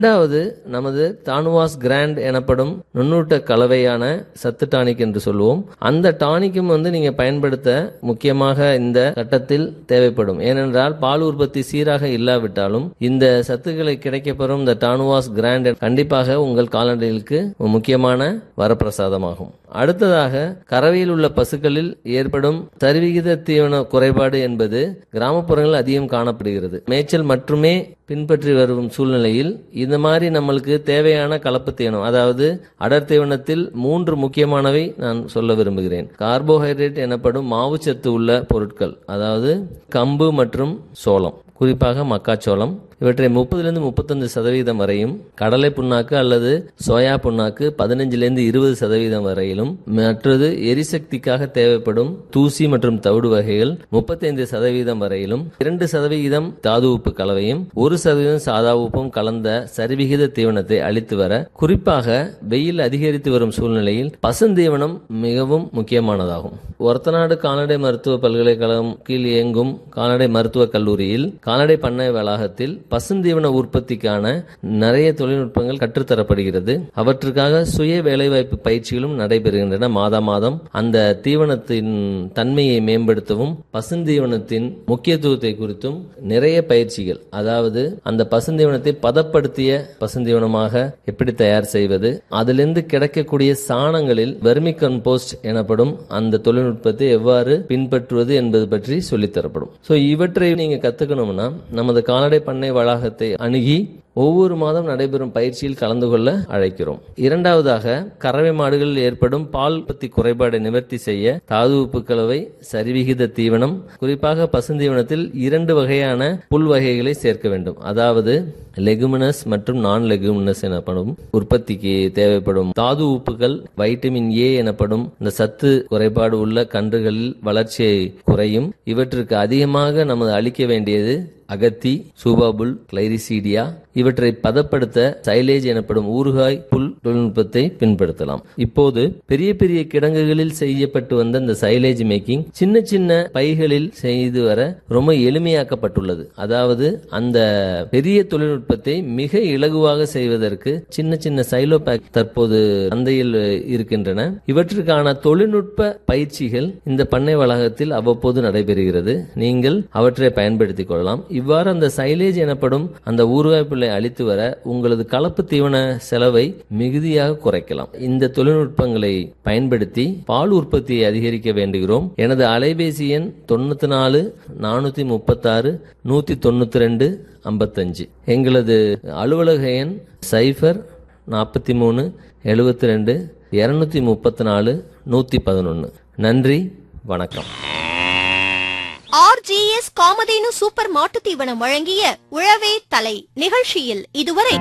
இரண்டாவது நமது தானுவாஸ் கிராண்ட் எனப்படும் நுண்ணூட்ட கலவையான சத்து டானிக் என்று சொல்லுவோம் அந்த டானிக்கும் வந்து நீங்க பயன்படுத்த முக்கியமாக இந்த கட்டத்தில் தேவைப்படும் ஏனென்றால் பால் உற்பத்தி சீராக இல்லாவிட்டாலும் இந்த சத்துக்களை கிடைக்கப்பெறும் இந்த டானுவாஸ் கிராண்ட் கண்டிப்பாக உங்கள் கால்நடைகளுக்கு ஒரு முக்கியமான வரப்பிரசாதமாகும் அடுத்ததாக கறவையில் உள்ள பசுக்களில் ஏற்படும் சரிவிகித தீவன குறைபாடு என்பது கிராமப்புறங்களில் அதிகம் காணப்படுகிறது மேய்ச்சல் மட்டுமே பின்பற்றி வரும் சூழ்நிலையில் இந்த மாதிரி நம்மளுக்கு தேவையான கலப்பு தீவனம் அதாவது அடர் தீவனத்தில் மூன்று முக்கியமானவை நான் சொல்ல விரும்புகிறேன் கார்போஹைட்ரேட் எனப்படும் மாவுச்சத்து உள்ள பொருட்கள் அதாவது கம்பு மற்றும் சோளம் குறிப்பாக மக்காச்சோளம் இவற்றை முப்பதுலேருந்து முப்பத்தஞ்சு சதவீதம் வரையும் கடலை புண்ணாக்கு அல்லது சோயா புண்ணாக்கு பதினஞ்சுலேருந்து இருபது சதவீதம் வரையிலும் மற்றது எரிசக்திக்காக தேவைப்படும் தூசி மற்றும் தவிடு வகைகள் முப்பத்தைந்து சதவீதம் வரையிலும் இரண்டு சதவிகிதம் தாது உப்பு கலவையும் ஒரு சதவீதம் சாதா உப்பும் கலந்த சரிவிகித தீவனத்தை அளித்து வர குறிப்பாக வெயில் அதிகரித்து வரும் சூழ்நிலையில் பசுந்தீவனம் மிகவும் முக்கியமானதாகும் ஒரத்தநாடு கால்நடை மருத்துவ பல்கலைக்கழகம் கீழ் இயங்கும் கால்நடை மருத்துவக் கல்லூரியில் கால்நடை பண்ணை வளாகத்தில் பசுந்தீவன உற்பத்திக்கான நிறைய தொழில்நுட்பங்கள் கற்றுத்தரப்படுகிறது அவற்றுக்காக சுய வேலைவாய்ப்பு பயிற்சிகளும் நடைபெறுகின்றன மாதா மாதம் அந்த தீவனத்தின் தன்மையை மேம்படுத்தவும் பசுந்தீவனத்தின் முக்கியத்துவத்தை குறித்தும் நிறைய பயிற்சிகள் அதாவது அந்த பசுந்தீவனத்தை பதப்படுத்திய பசுந்தீவனமாக எப்படி தயார் செய்வது அதிலிருந்து கிடைக்கக்கூடிய சாணங்களில் வெர்மி கம்போஸ்ட் எனப்படும் அந்த தொழில்நுட்பத்தை எவ்வாறு பின்பற்றுவது என்பது பற்றி சொல்லித்தரப்படும் ஸோ இவற்றை நீங்க கத்துக்கணும்னா நமது கால்நடை பண்ணை வளாகத்தை அணுகி ஒவ்வொரு மாதம் நடைபெறும் பயிற்சியில் கலந்து கொள்ள அழைக்கிறோம் இரண்டாவதாக கறவை மாடுகளில் ஏற்படும் பால் உற்பத்தி குறைபாடை நிவர்த்தி செய்ய தாது உப்பு கலவை சரிவிகித தீவனம் குறிப்பாக பசுந்தீவனத்தில் இரண்டு வகையான புல் வகைகளை சேர்க்க வேண்டும் அதாவது லெகுமினஸ் மற்றும் நான் லெகுமினஸ் எனப்படும் உற்பத்திக்கு தேவைப்படும் தாது உப்புகள் வைட்டமின் ஏ எனப்படும் இந்த சத்து குறைபாடு உள்ள கன்றுகளில் வளர்ச்சியை குறையும் இவற்றுக்கு அதிகமாக நமது அளிக்க வேண்டியது அகத்தி சூபாபுல் கிளைரிசீடியா இவற்றை பதப்படுத்த சைலேஜ் எனப்படும் ஊறுகாய் புல் தொழில்நுட்பத்தை பின்படுத்தலாம் இப்போது பெரிய பெரிய கிடங்குகளில் செய்யப்பட்டு வந்த இந்த சைலேஜ் மேக்கிங் சின்ன சின்ன பைகளில் செய்து வர ரொம்ப எளிமையாக்கப்பட்டுள்ளது அதாவது அந்த பெரிய தொழில்நுட்பத்தை மிக இலகுவாக செய்வதற்கு சின்ன சின்ன சைலோ பேக் தற்போது சந்தையில் இருக்கின்றன இவற்றுக்கான தொழில்நுட்ப பயிற்சிகள் இந்த பண்ணை வளாகத்தில் அவ்வப்போது நடைபெறுகிறது நீங்கள் அவற்றை பயன்படுத்திக் கொள்ளலாம் இவ்வாறு அந்த சைலேஜ் எனப்படும் அந்த ஊறுகாய் புல்லை அளித்து வர உங்களது கலப்பு தீவன செலவை மிகுதியாக குறைக்கலாம் இந்த தொழில்நுட்பங்களை பயன்படுத்தி பால் உற்பத்தியை அதிகரிக்க வேண்டுகிறோம் எனது அலைபேசி எண் தொண்ணூத்தி நாலு நானூத்தி முப்பத்தாறு நூத்தி தொண்ணூத்தி ரெண்டு ஐம்பத்தஞ்சு எங்களது அலுவலக எண் சைஃபர் நாற்பத்தி மூணு எழுபத்தி ரெண்டு இரநூத்தி முப்பத்தி நாலு நூற்றி பதினொன்று நன்றி வணக்கம் ஆர்ஜிஎஸ் காமதேனு சூப்பர் மாட்டுத் தீவனம் வழங்கிய உழவே தலை நிகழ்ச்சியில் இதுவரை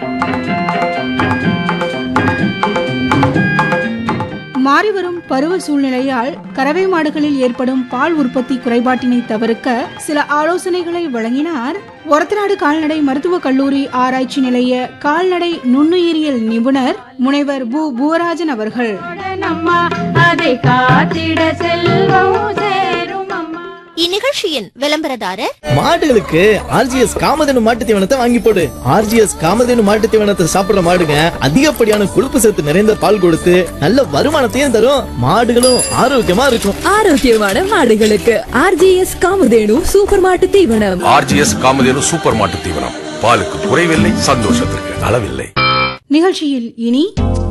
மாறிவரும் பருவ சூழ்நிலையால் கறவை மாடுகளில் ஏற்படும் பால் உற்பத்தி குறைபாட்டினை தவிர்க்க சில ஆலோசனைகளை வழங்கினார் ஒரத்தநாடு கால்நடை மருத்துவக் கல்லூரி ஆராய்ச்சி நிலைய கால்நடை நுண்ணுயிரியல் நிபுணர் முனைவர் பு பூவராஜன் அவர்கள் அம்மா அதை காத்திட செல்வம் சேரும் அம்மா இந்நிகழ்ச்சியின் விளம்பரதாரர் மாடுகளுக்கு ஆர்ஜிஎஸ் காமதேனு மாட்டு தீவனத்தை வாங்கி போடு ஆர்ஜிஎஸ் காமதேனு மாட்டு தீவனத்தை சாப்பிடுற மாடுங்க அதிகப்படியான கொழுப்பு சத்து நிறைந்த பால் கொடுத்து நல்ல வருமானத்தையும் தரும் மாடுகளும் ஆரோக்கியமா இருக்கும் ஆரோக்கியமான மாடுகளுக்கு ஆர்ஜிஎஸ் காமதேனு சூப்பர் மாட்டு தீவனம் ஆர்ஜிஎஸ் காமதேனு சூப்பர் மாட்டு தீவனம் பாலுக்கு குறைவில்லை சந்தோஷத்திற்கு அளவில்லை நிகழ்ச்சியில் இனி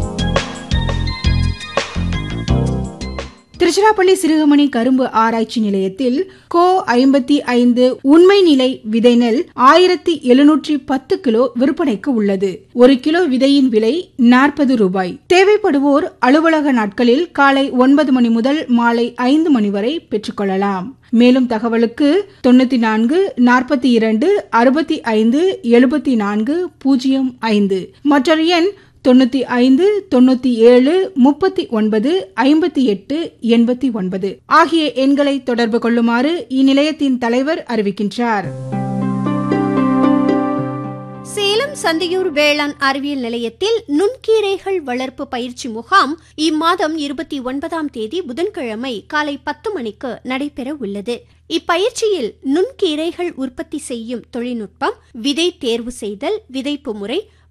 திருச்சிராப்பள்ளி சிறுகமணி கரும்பு ஆராய்ச்சி நிலையத்தில் கோ ஐம்பத்தி ஐந்து உண்மை நிலை விதை நெல் ஆயிரத்தி எழுநூற்றி பத்து கிலோ விற்பனைக்கு உள்ளது ஒரு கிலோ விதையின் விலை நாற்பது ரூபாய் தேவைப்படுவோர் அலுவலக நாட்களில் காலை ஒன்பது மணி முதல் மாலை ஐந்து மணி வரை பெற்றுக்கொள்ளலாம் மேலும் தகவலுக்கு தொண்ணூத்தி நான்கு நாற்பத்தி இரண்டு அறுபத்தி ஐந்து எழுபத்தி நான்கு பூஜ்ஜியம் ஐந்து மற்றொரு எண் தொண்ணூத்தி ஐந்து தொண்ணூத்தி ஏழு முப்பத்தி ஒன்பது ஐம்பத்தி எட்டு எண்பத்தி ஒன்பது ஆகிய எண்களை தொடர்பு கொள்ளுமாறு இந்நிலையத்தின் தலைவர் அறிவிக்கின்றார் சேலம் சேலம் சந்தியூர் வேளாண் அறிவியல் நிலையத்தில் நுண்கீரைகள் வளர்ப்பு பயிற்சி முகாம் இம்மாதம் இருபத்தி ஒன்பதாம் தேதி புதன்கிழமை காலை பத்து மணிக்கு நடைபெற உள்ளது இப்பயிற்சியில் நுண்கீரைகள் உற்பத்தி செய்யும் தொழில்நுட்பம் விதை தேர்வு செய்தல் விதைப்பு முறை